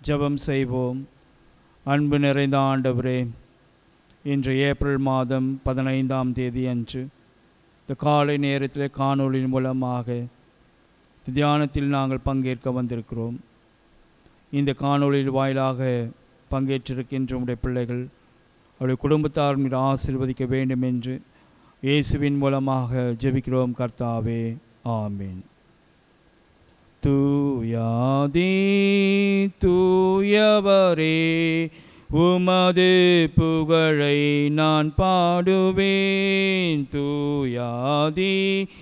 ஜெபம் செய்வோம் அன்பு நிறைந்த ஆண்டவரே இன்று ஏப்ரல் மாதம் பதினைந்தாம் தேதி அன்று இந்த காலை நேரத்தில் காணொளி மூலமாக இந்த தியானத்தில் நாங்கள் பங்கேற்க வந்திருக்கிறோம் இந்த காணொளியில் வாயிலாக பங்கேற்றிருக்கின்ற உடைய பிள்ளைகள் அவருடைய குடும்பத்தார் மீது ஆசீர்வதிக்க வேண்டும் என்று இயேசுவின் மூலமாக ஜெபிக்கிறோம் கர்த்தாவே ஆமீன் தூயாதி தூயவரே உமது புகழை நான் பாடுவேன் தூயாதி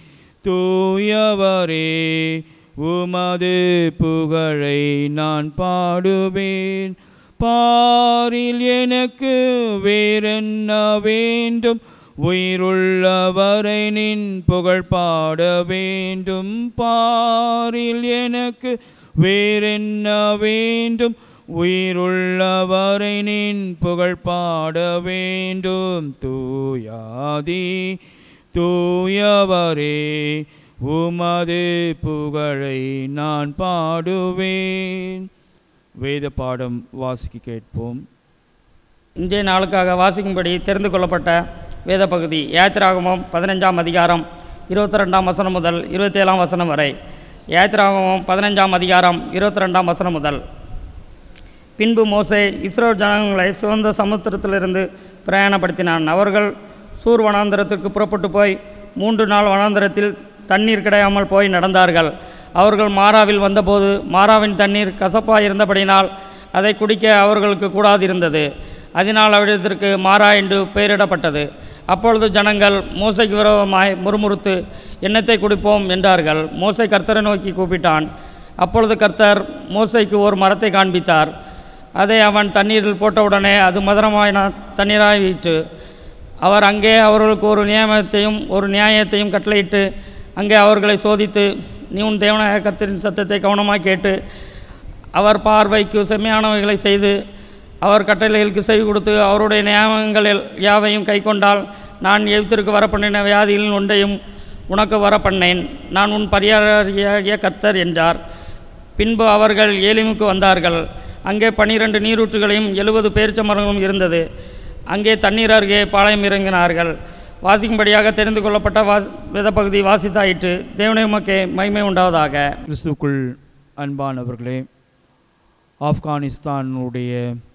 தூயவரே உமது புகழை நான் பாடுவேன் பாரில் எனக்கு வேறென்ன வேண்டும் உயிருள்ளவரை நின் புகழ் பாட வேண்டும் பாரில் எனக்கு வேறென்ன வேண்டும் உயிருள்ளவரை நின் புகழ் பாட வேண்டும் தூயாதி தூயவரே உமது புகழை நான் பாடுவேன் வேத பாடம் வாசிக்க கேட்போம் இன்றைய நாளுக்காக வாசிக்கும்படி தெரிந்து கொள்ளப்பட்ட வேத பகுதி யாத்திராகமம் பதினஞ்சாம் அதிகாரம் இருபத்தி ரெண்டாம் வசனம் முதல் இருபத்தி ஏழாம் வசனம் வரை யாத்திராகமம் பதினஞ்சாம் அதிகாரம் இருபத்தி ரெண்டாம் வசனம் முதல் பின்பு மோசே இஸ்ரோ ஜனங்களை சுதந்திர சமுத்திரத்திலிருந்து பிரயாணப்படுத்தினான் அவர்கள் சூர் வனாந்தரத்திற்கு புறப்பட்டு போய் மூன்று நாள் வனாந்தரத்தில் தண்ணீர் கிடையாமல் போய் நடந்தார்கள் அவர்கள் மாறாவில் வந்தபோது மாறாவின் தண்ணீர் கசப்பாக இருந்தபடினால் அதை குடிக்க அவர்களுக்கு கூடாதிருந்தது அதனால் அவ்விடத்திற்கு மாறா என்று பெயரிடப்பட்டது அப்பொழுது ஜனங்கள் மோசைக்கு விரோதமாய் முறுமுறுத்து எண்ணத்தை குடிப்போம் என்றார்கள் மோசை கர்த்தரை நோக்கி கூப்பிட்டான் அப்பொழுது கர்த்தர் மோசைக்கு ஒரு மரத்தை காண்பித்தார் அதை அவன் தண்ணீரில் போட்டவுடனே அது மதுரமாய் தண்ணீராய் வீற்று அவர் அங்கே அவர்களுக்கு ஒரு நியமத்தையும் ஒரு நியாயத்தையும் கட்டளையிட்டு அங்கே அவர்களை சோதித்து நீ உன் தேவனாய கர்த்தரின் சத்தத்தை கவனமாக கேட்டு அவர் பார்வைக்கு செம்மையானவைகளை செய்து அவர் கட்டளைகளுக்கு செவி கொடுத்து அவருடைய நியமங்கள் யாவையும் கைக்கொண்டால் நான் எவ்வித்திற்கு வரப்பண்ணின வியாதிகளின் ஒன்றையும் உனக்கு வரப்பண்ணேன் நான் உன் பரியாரியாகிய கர்த்தர் என்றார் பின்பு அவர்கள் ஏலிமுக்கு வந்தார்கள் அங்கே பனிரெண்டு நீரூற்றுகளையும் எழுபது பேரிச்ச மரங்களும் இருந்தது அங்கே தண்ணீர் அருகே பாளையம் இறங்கினார்கள் வாசிக்கும்படியாக தெரிந்து கொள்ளப்பட்ட வா வேத பகுதி வாசித்தாயிற்று தேவனை உமக்கே மகிமை உண்டாவதாக கிறிஸ்துக்குள் அன்பானவர்களே ஆப்கானிஸ்தானுடைய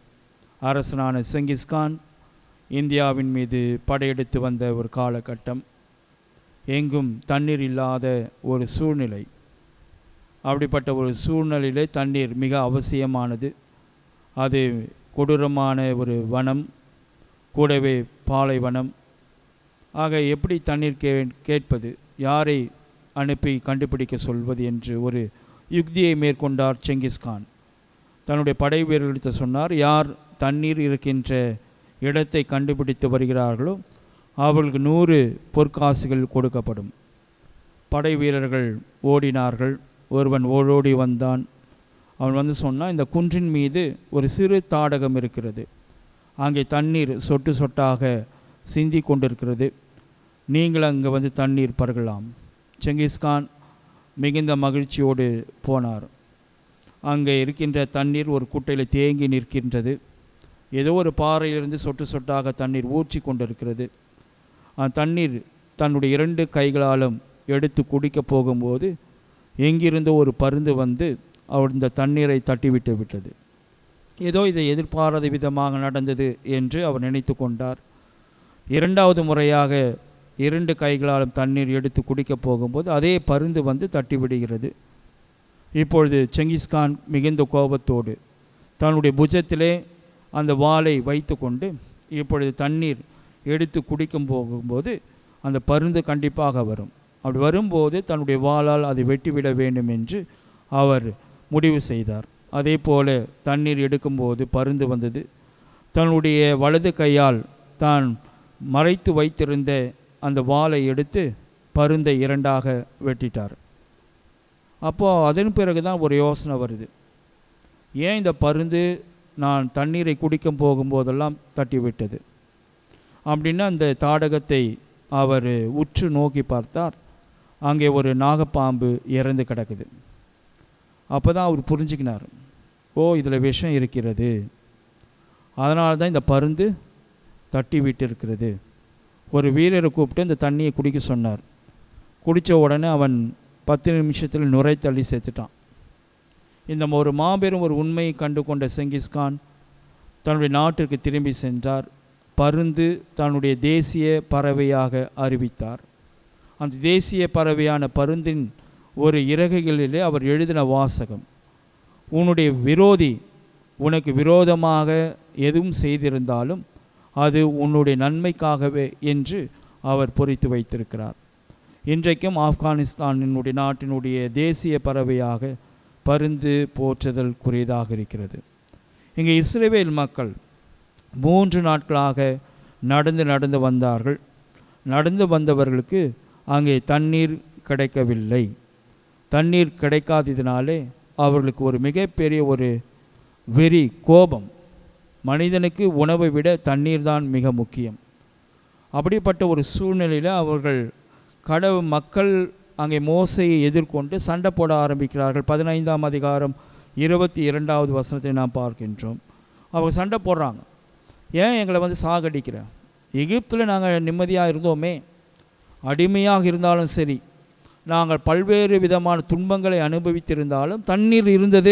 அரசனான செங்கிஸ்கான் இந்தியாவின் மீது படையெடுத்து வந்த ஒரு காலகட்டம் எங்கும் தண்ணீர் இல்லாத ஒரு சூழ்நிலை அப்படிப்பட்ட ஒரு சூழ்நிலையிலே தண்ணீர் மிக அவசியமானது அது கொடூரமான ஒரு வனம் கூடவே பாலைவனம் ஆக எப்படி தண்ணீர் கே கேட்பது யாரை அனுப்பி கண்டுபிடிக்க சொல்வது என்று ஒரு யுக்தியை மேற்கொண்டார் செங்கிஸ்கான் தன்னுடைய படை வீரர்களிடத்து சொன்னார் யார் தண்ணீர் இருக்கின்ற இடத்தை கண்டுபிடித்து வருகிறார்களோ அவர்களுக்கு நூறு பொற்காசுகள் கொடுக்கப்படும் படை வீரர்கள் ஓடினார்கள் ஒருவன் ஓடோடி வந்தான் அவன் வந்து சொன்னான் இந்த குன்றின் மீது ஒரு சிறு தாடகம் இருக்கிறது அங்கே தண்ணீர் சொட்டு சொட்டாக சிந்தி கொண்டிருக்கிறது நீங்கள் அங்கே வந்து தண்ணீர் பருகலாம் செங்கிஸ்கான் மிகுந்த மகிழ்ச்சியோடு போனார் அங்கே இருக்கின்ற தண்ணீர் ஒரு குட்டையில் தேங்கி நிற்கின்றது ஏதோ ஒரு பாறையிலிருந்து சொட்டு சொட்டாக தண்ணீர் ஊற்றி கொண்டிருக்கிறது அந்த தண்ணீர் தன்னுடைய இரண்டு கைகளாலும் எடுத்து குடிக்கப் போகும்போது எங்கிருந்தோ ஒரு பருந்து வந்து அவர் இந்த தண்ணீரை தட்டிவிட்டு விட்டது ஏதோ இதை எதிர்பாராத விதமாக நடந்தது என்று அவர் நினைத்து கொண்டார் இரண்டாவது முறையாக இரண்டு கைகளாலும் தண்ணீர் எடுத்து குடிக்கப் போகும்போது அதே பருந்து வந்து தட்டிவிடுகிறது இப்பொழுது செங்கிஸ்கான் மிகுந்த கோபத்தோடு தன்னுடைய புஜத்திலே அந்த வாளை வைத்துக்கொண்டு இப்பொழுது தண்ணீர் எடுத்து குடிக்கும் போகும்போது அந்த பருந்து கண்டிப்பாக வரும் அப்படி வரும்போது தன்னுடைய வாளால் அதை வெட்டிவிட வேண்டும் என்று அவர் முடிவு செய்தார் அதே போல தண்ணீர் எடுக்கும்போது பருந்து வந்தது தன்னுடைய வலது கையால் தான் மறைத்து வைத்திருந்த அந்த வாளை எடுத்து பருந்தை இரண்டாக வெட்டிட்டார் அப்போது அதன் பிறகு தான் ஒரு யோசனை வருது ஏன் இந்த பருந்து நான் தண்ணீரை குடிக்கும் போகும்போதெல்லாம் தட்டி விட்டது அப்படின்னு அந்த தாடகத்தை அவர் உற்று நோக்கி பார்த்தார் அங்கே ஒரு நாகப்பாம்பு இறந்து கிடக்குது அப்போ தான் அவர் புரிஞ்சுக்கினார் ஓ இதில் விஷம் இருக்கிறது அதனால தான் இந்த பருந்து தட்டி விட்டு இருக்கிறது ஒரு வீரரை கூப்பிட்டு இந்த தண்ணியை குடிக்க சொன்னார் குடித்த உடனே அவன் பத்து நிமிஷத்தில் நுரை தள்ளி செத்துட்டான் இந்த ஒரு மாபெரும் ஒரு உண்மையை கண்டு கொண்ட செங்கிஸ்கான் தன்னுடைய நாட்டிற்கு திரும்பி சென்றார் பருந்து தன்னுடைய தேசிய பறவையாக அறிவித்தார் அந்த தேசிய பறவையான பருந்தின் ஒரு இறகுகளிலே அவர் எழுதின வாசகம் உன்னுடைய விரோதி உனக்கு விரோதமாக எதுவும் செய்திருந்தாலும் அது உன்னுடைய நன்மைக்காகவே என்று அவர் பொறித்து வைத்திருக்கிறார் இன்றைக்கும் ஆப்கானிஸ்தானினுடைய நாட்டினுடைய தேசிய பறவையாக பருந்து போற்றுதல் குறியதாக இருக்கிறது இங்கே இஸ்ரேவேல் மக்கள் மூன்று நாட்களாக நடந்து நடந்து வந்தார்கள் நடந்து வந்தவர்களுக்கு அங்கே தண்ணீர் கிடைக்கவில்லை தண்ணீர் கிடைக்காததினாலே அவர்களுக்கு ஒரு மிகப்பெரிய ஒரு வெறி கோபம் மனிதனுக்கு உணவை விட தண்ணீர் தான் மிக முக்கியம் அப்படிப்பட்ட ஒரு சூழ்நிலையில் அவர்கள் கடவு மக்கள் அங்கே மோசையை எதிர்கொண்டு சண்டை போட ஆரம்பிக்கிறார்கள் பதினைந்தாம் அதிகாரம் இருபத்தி இரண்டாவது வசனத்தை நாம் பார்க்கின்றோம் அவங்க சண்டை போடுறாங்க ஏன் எங்களை வந்து சாகடிக்கிற எகிப்தில் நாங்கள் நிம்மதியாக இருந்தோமே அடிமையாக இருந்தாலும் சரி நாங்கள் பல்வேறு விதமான துன்பங்களை அனுபவித்திருந்தாலும் தண்ணீர் இருந்தது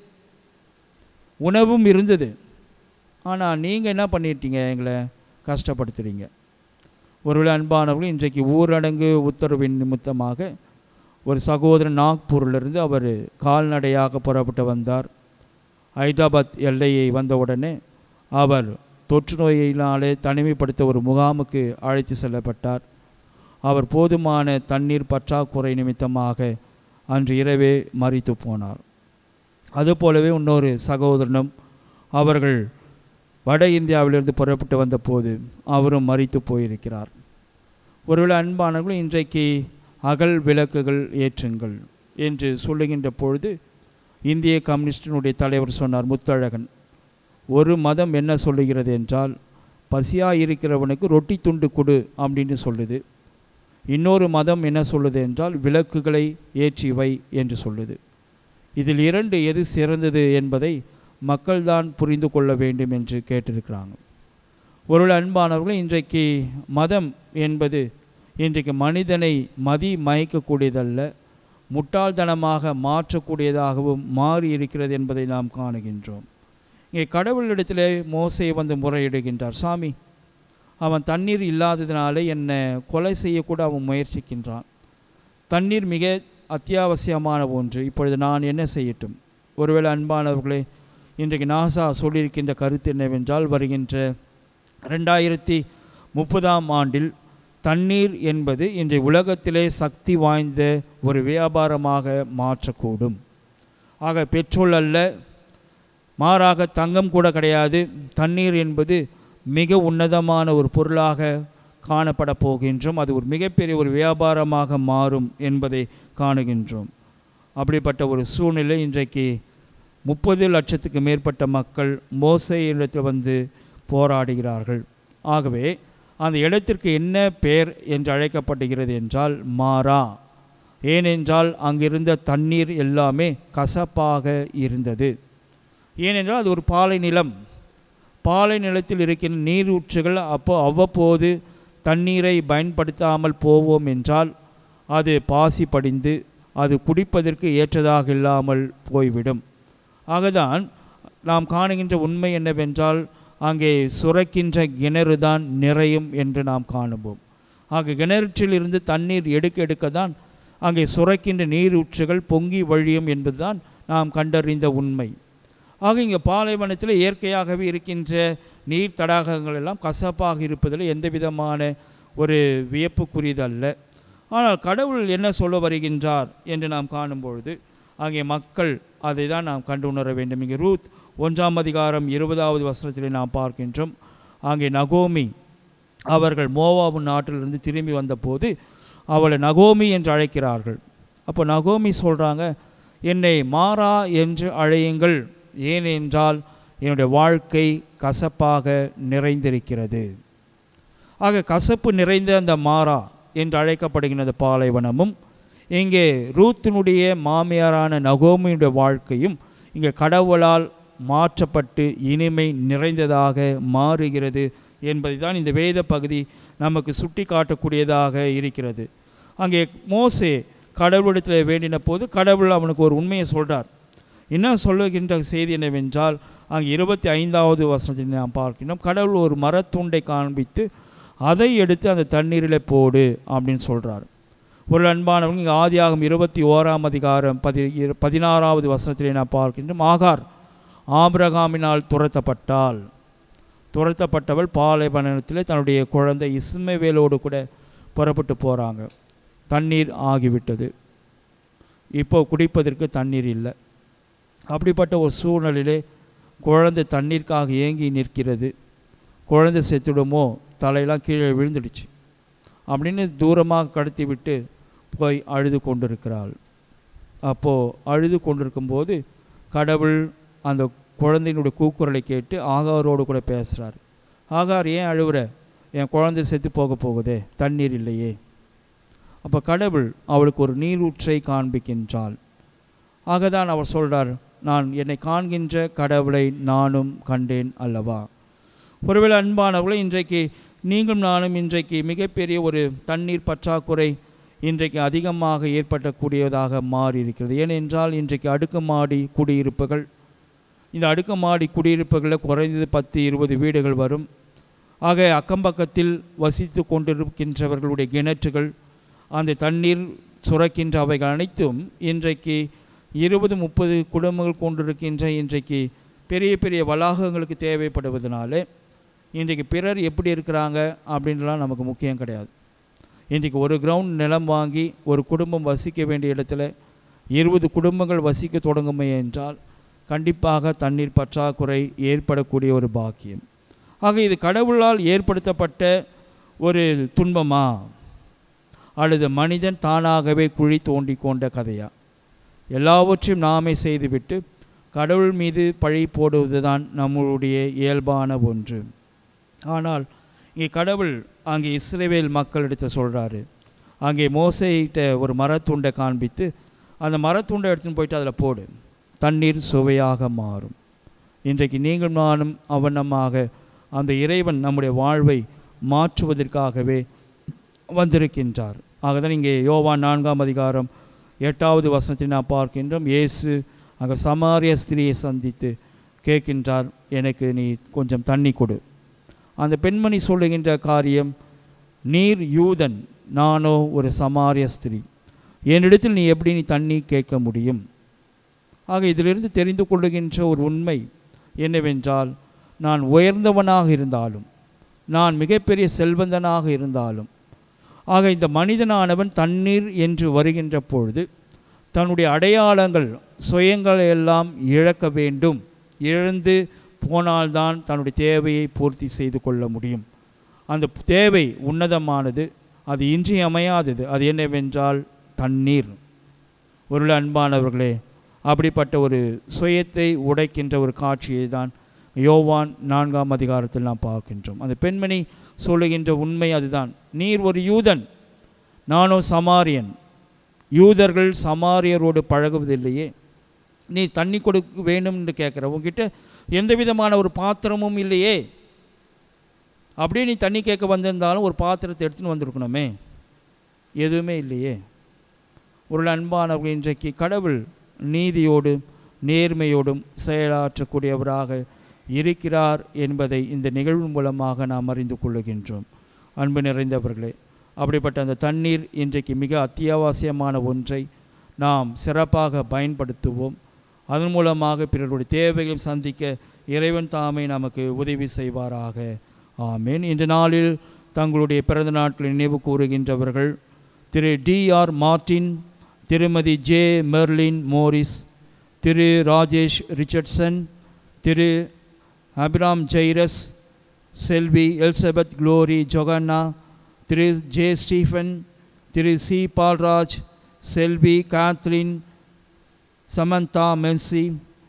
உணவும் இருந்தது ஆனால் நீங்கள் என்ன பண்ணிட்டீங்க எங்களை கஷ்டப்படுத்துகிறீங்க ஒருவேளை அன்பானவர்கள் இன்றைக்கு ஊரடங்கு உத்தரவின் நிமித்தமாக ஒரு சகோதரன் நாக்பூரிலிருந்து அவர் கால்நடையாக புறப்பட்டு வந்தார் ஹைதராபாத் எல்லையை வந்தவுடனே அவர் தொற்று நோயினாலே தனிமைப்படுத்த ஒரு முகாமுக்கு அழைத்து செல்லப்பட்டார் அவர் போதுமான தண்ணீர் பற்றாக்குறை நிமித்தமாக அன்று இரவே மறித்து போனார் அதுபோலவே இன்னொரு சகோதரனும் அவர்கள் வட இந்தியாவிலிருந்து புறப்பட்டு வந்தபோது அவரும் மறித்து போயிருக்கிறார் ஒருவேளை அன்பானவர்கள் இன்றைக்கு அகல் விளக்குகள் ஏற்றுங்கள் என்று சொல்லுகின்ற பொழுது இந்திய கம்யூனிஸ்டினுடைய தலைவர் சொன்னார் முத்தழகன் ஒரு மதம் என்ன சொல்லுகிறது என்றால் பசியாக இருக்கிறவனுக்கு ரொட்டி துண்டு கொடு அப்படின்னு சொல்லுது இன்னொரு மதம் என்ன சொல்லுது என்றால் விளக்குகளை ஏற்றி வை என்று சொல்லுது இதில் இரண்டு எது சிறந்தது என்பதை மக்கள்தான் புரிந்து கொள்ள வேண்டும் என்று கேட்டிருக்கிறாங்க ஒருவேளை அன்பானவர்கள் இன்றைக்கு மதம் என்பது இன்றைக்கு மனிதனை மதி மயக்கக்கூடியதல்ல முட்டாள்தனமாக மாற்றக்கூடியதாகவும் மாறி இருக்கிறது என்பதை நாம் காணுகின்றோம் இங்கே கடவுளிடத்திலே மோசை வந்து முறையிடுகின்றார் சாமி அவன் தண்ணீர் இல்லாததினாலே என்னை கொலை செய்யக்கூட அவன் முயற்சிக்கின்றான் தண்ணீர் மிக அத்தியாவசியமான ஒன்று இப்பொழுது நான் என்ன செய்யட்டும் ஒருவேளை அன்பானவர்களே இன்றைக்கு நாசா சொல்லியிருக்கின்ற கருத்து என்னவென்றால் வருகின்ற ரெண்டாயிரத்தி முப்பதாம் ஆண்டில் தண்ணீர் என்பது இன்றைய உலகத்திலே சக்தி வாய்ந்த ஒரு வியாபாரமாக மாற்றக்கூடும் ஆக பெட்ரோல் அல்ல மாறாக தங்கம் கூட கிடையாது தண்ணீர் என்பது மிக உன்னதமான ஒரு பொருளாக காணப்பட போகின்றோம் அது ஒரு மிகப்பெரிய ஒரு வியாபாரமாக மாறும் என்பதை காணுகின்றோம் அப்படிப்பட்ட ஒரு சூழ்நிலை இன்றைக்கு முப்பது லட்சத்துக்கு மேற்பட்ட மக்கள் மோசை இடத்தில் வந்து போராடுகிறார்கள் ஆகவே அந்த இடத்திற்கு என்ன பெயர் என்று அழைக்கப்படுகிறது என்றால் மாறா ஏனென்றால் அங்கிருந்த தண்ணீர் எல்லாமே கசப்பாக இருந்தது ஏனென்றால் அது ஒரு பாலை நிலம் பாலை நிலத்தில் இருக்கின்ற நீரூற்றுகள் அப்போ அவ்வப்போது தண்ணீரை பயன்படுத்தாமல் போவோம் என்றால் அது பாசி படிந்து அது குடிப்பதற்கு ஏற்றதாக இல்லாமல் போய்விடும் ஆகதான் நாம் காணுகின்ற உண்மை என்னவென்றால் அங்கே சுரக்கின்ற கிணறு தான் நிறையும் என்று நாம் காணுவோம் ஆக கிணற்றிலிருந்து தண்ணீர் எடுக்க எடுக்க தான் அங்கே சுரக்கின்ற நீரூற்றுகள் பொங்கி வழியும் என்பதுதான் நாம் கண்டறிந்த உண்மை ஆக இங்கே பாலைவனத்தில் இயற்கையாகவே இருக்கின்ற நீர் தடாகங்கள் எல்லாம் கசப்பாக இருப்பதில் எந்த விதமான ஒரு வியப்புக்குரியதல்ல ஆனால் கடவுள் என்ன சொல்ல வருகின்றார் என்று நாம் காணும்பொழுது அங்கே மக்கள் அதை தான் நாம் கண்டு உணர வேண்டும் இங்கே ரூத் ஒன்றாம் அதிகாரம் இருபதாவது வசனத்திலே நாம் பார்க்கின்றோம் அங்கே நகோமி அவர்கள் மோவாபு நாட்டிலிருந்து திரும்பி வந்தபோது அவளை நகோமி என்று அழைக்கிறார்கள் அப்போ நகோமி சொல்கிறாங்க என்னை மாறா என்று அழையுங்கள் ஏனென்றால் என்னுடைய வாழ்க்கை கசப்பாக நிறைந்திருக்கிறது ஆக கசப்பு நிறைந்த அந்த மாறா என்று அழைக்கப்படுகின்ற பாலைவனமும் இங்கே ரூத்தினுடைய மாமியாரான நகோமியுடைய வாழ்க்கையும் இங்கே கடவுளால் மாற்றப்பட்டு இனிமை நிறைந்ததாக மாறுகிறது என்பதை தான் இந்த வேத பகுதி நமக்கு சுட்டி காட்டக்கூடியதாக இருக்கிறது அங்கே மோசே கடவுளிடத்தில் வேண்டின போது கடவுள் அவனுக்கு ஒரு உண்மையை சொல்கிறார் என்ன சொல்லுகின்ற செய்தி என்னவென்றால் அங்கே இருபத்தி ஐந்தாவது வசனத்தில் நாம் பார்க்கின்றோம் கடவுள் ஒரு மரத்துண்டை காண்பித்து அதை எடுத்து அந்த தண்ணீரில் போடு அப்படின்னு சொல்கிறார் ஒரு அன்பானவங்க இங்கே ஆதியாகும் இருபத்தி ஓராம் அதிகாரம் பதி இரு- பதினாறாவது வசனத்திலே நான் பார்க்கின்றோம் ஆகார் ஆபிரகாமினால் துரத்தப்பட்டாள் துரத்தப்பட்டவள் பாலைவனத்தில் தன்னுடைய குழந்தை இஸ்மவேலோடு கூட புறப்பட்டு போகிறாங்க தண்ணீர் ஆகிவிட்டது இப்போ குடிப்பதற்கு தண்ணீர் இல்லை அப்படிப்பட்ட ஒரு சூழ்நிலையிலே குழந்தை தண்ணீருக்காக ஏங்கி நிற்கிறது குழந்தை செத்துடுமோ தலையெல்லாம் கீழே விழுந்துடுச்சு அப்படின்னு தூரமாக கடத்தி விட்டு போய் அழுது கொண்டிருக்கிறாள் அப்போது அழுது கொண்டிருக்கும்போது கடவுள் அந்த குழந்தையினுடைய கூக்குரலை கேட்டு ஆகாரோடு கூட பேசுகிறார் ஆகார் ஏன் அழுவுற என் குழந்தை செத்து போக போகுதே தண்ணீர் இல்லையே அப்போ கடவுள் அவளுக்கு ஒரு நீரூற்றை காண்பிக்கின்றாள் ஆக தான் அவர் சொல்கிறார் நான் என்னை காண்கின்ற கடவுளை நானும் கண்டேன் அல்லவா ஒருவேளை அன்பானவர்களே இன்றைக்கு நீங்களும் நானும் இன்றைக்கு மிகப்பெரிய ஒரு தண்ணீர் பற்றாக்குறை இன்றைக்கு அதிகமாக ஏற்படக்கூடியதாக மாறி இருக்கிறது ஏனென்றால் இன்றைக்கு அடுக்குமாடி குடியிருப்புகள் இந்த அடுக்குமாடி குடியிருப்புகளில் குறைந்தது பத்து இருபது வீடுகள் வரும் ஆக அக்கம்பக்கத்தில் வசித்து கொண்டிருக்கின்றவர்களுடைய கிணற்றுகள் அந்த தண்ணீர் சுரக்கின்ற அவைகள் அனைத்தும் இன்றைக்கு இருபது முப்பது குடும்பங்கள் கொண்டிருக்கின்ற இன்றைக்கு பெரிய பெரிய வளாகங்களுக்கு தேவைப்படுவதனால இன்றைக்கு பிறர் எப்படி இருக்கிறாங்க அப்படின்றலாம் நமக்கு முக்கியம் கிடையாது இன்றைக்கு ஒரு கிரவுண்ட் நிலம் வாங்கி ஒரு குடும்பம் வசிக்க வேண்டிய இடத்துல இருபது குடும்பங்கள் வசிக்க தொடங்குமே என்றால் கண்டிப்பாக தண்ணீர் பற்றாக்குறை ஏற்படக்கூடிய ஒரு பாக்கியம் ஆக இது கடவுளால் ஏற்படுத்தப்பட்ட ஒரு துன்பமா அல்லது மனிதன் தானாகவே குழி தோண்டி கொண்ட கதையா எல்லாவற்றையும் நாமே செய்துவிட்டு கடவுள் மீது பழி போடுவதுதான் நம்மளுடைய இயல்பான ஒன்று ஆனால் இங்கே கடவுள் அங்கே இஸ்ரேவேல் மக்களிடத்தை சொல்கிறாரு அங்கே மோசையிட்ட ஒரு மரத்துண்டை காண்பித்து அந்த மரத்துண்டை எடுத்துன்னு போயிட்டு அதில் போடு தண்ணீர் சுவையாக மாறும் இன்றைக்கு நீங்கள் நானும் அவனமாக அந்த இறைவன் நம்முடைய வாழ்வை மாற்றுவதற்காகவே வந்திருக்கின்றார் ஆகதான் இங்கே யோவான் நான்காம் அதிகாரம் எட்டாவது வசனத்தை நாம் பார்க்கின்றோம் இயேசு அங்கே சமாரிய ஸ்திரியை சந்தித்து கேட்கின்றார் எனக்கு நீ கொஞ்சம் தண்ணி கொடு அந்த பெண்மணி சொல்லுகின்ற காரியம் நீர் யூதன் நானோ ஒரு சமாரிய ஸ்திரீ என்னிடத்தில் நீ எப்படி நீ தண்ணி கேட்க முடியும் ஆக இதிலிருந்து தெரிந்து கொள்ளுகின்ற ஒரு உண்மை என்னவென்றால் நான் உயர்ந்தவனாக இருந்தாலும் நான் மிகப்பெரிய செல்வந்தனாக இருந்தாலும் ஆக இந்த மனிதனானவன் தண்ணீர் என்று வருகின்ற பொழுது தன்னுடைய அடையாளங்கள் சுயங்களை எல்லாம் இழக்க வேண்டும் இழந்து போனால்தான் தன்னுடைய தேவையை பூர்த்தி செய்து கொள்ள முடியும் அந்த தேவை உன்னதமானது அது இன்றியமையாதது அது என்னவென்றால் தண்ணீர் ஒரு அன்பானவர்களே அப்படிப்பட்ட ஒரு சுயத்தை உடைக்கின்ற ஒரு காட்சியை தான் யோவான் நான்காம் அதிகாரத்தில் நாம் பார்க்கின்றோம் அந்த பெண்மணி சொல்லுகின்ற உண்மை அதுதான் நீர் ஒரு யூதன் நானோ சமாரியன் யூதர்கள் சமாரியரோடு பழகுவதில்லையே நீ தண்ணி கொடுக்க வேண்டும் என்று கேட்குற உங்ககிட்ட எந்த விதமான ஒரு பாத்திரமும் இல்லையே அப்படியே நீ தண்ணி கேட்க வந்திருந்தாலும் ஒரு பாத்திரத்தை எடுத்துன்னு வந்திருக்கணுமே எதுவுமே இல்லையே ஒரு அன்பானவர்கள் இன்றைக்கு கடவுள் நீதியோடும் நேர்மையோடும் செயலாற்றக்கூடியவராக இருக்கிறார் என்பதை இந்த நிகழ்வு மூலமாக நாம் அறிந்து கொள்ளுகின்றோம் அன்பு நிறைந்தவர்களே அப்படிப்பட்ட அந்த தண்ணீர் இன்றைக்கு மிக அத்தியாவசியமான ஒன்றை நாம் சிறப்பாக பயன்படுத்துவோம் அதன் மூலமாக பிறருடைய தேவைகளை சந்திக்க இறைவன் தாமே நமக்கு உதவி செய்வாராக ஆமேன் இன்ற நாளில் தங்களுடைய பிறந்த நாட்களை நினைவு கூறுகின்றவர்கள் திரு டி ஆர் மார்டின் திருமதி ஜே மெர்லின் மோரிஸ் திரு ராஜேஷ் ரிச்சர்ட்சன் திரு அபிராம் ஜெய்ரஸ் செல்வி எல்சபெத் குளோரி ஜொகன்னா திரு ஜே ஸ்டீஃபன் திரு சி பால்ராஜ் செல்வி காத்லின் சமந்தா மென்சி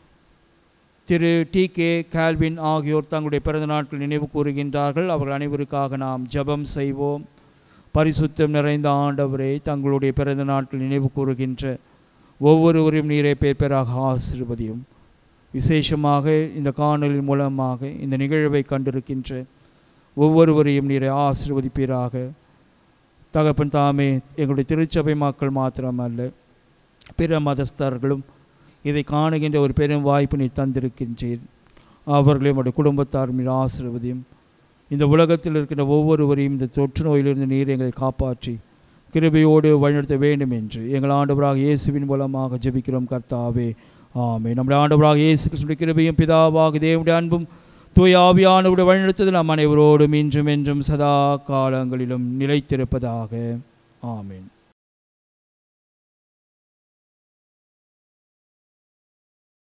திரு டி கே கால்வின் ஆகியோர் தங்களுடைய பிறந்த நாட்கள் நினைவு கூறுகின்றார்கள் அவர்கள் அனைவருக்காக நாம் ஜெபம் செய்வோம் பரிசுத்தம் நிறைந்த ஆண்டவரே தங்களுடைய பிறந்த நாட்கள் நினைவு கூறுகின்ற ஒவ்வொருவரையும் நீரை பேர் பேராக ஆசிர்வதியும் விசேஷமாக இந்த காணொலி மூலமாக இந்த நிகழ்வை கண்டிருக்கின்ற ஒவ்வொருவரையும் நீரை ஆசிர்வதிப்பீராக தகப்பன் தாமே எங்களுடைய திருச்சபை மக்கள் மாத்திரமல்ல பிற மதஸ்தர்களும் இதை காணுகின்ற ஒரு பெரும் வாய்ப்பு நீ தந்திருக்கின்றீர் அவர்களையும் அவருடைய குடும்பத்தார் மீது ஆசிர்வதியும் இந்த உலகத்தில் இருக்கின்ற ஒவ்வொருவரையும் இந்த தொற்று நோயிலிருந்து நீர் எங்களை காப்பாற்றி கிருபையோடு வழிநடத்த வேண்டும் என்று எங்கள் ஆண்டவராக இயேசுவின் மூலமாக ஜெபிக்கிறோம் கர்த்தாவே ஆமே நம்முடைய ஆண்டவராக இயேசு கிறிஸ்துடைய கிருபையும் பிதாவாக தேவனுடைய அன்பும் தூய ஆவியானவருடைய வழிநடத்துதல் நம் அனைவரோடும் இன்றும் என்றும் சதா காலங்களிலும் நிலைத்திருப்பதாக ஆமென்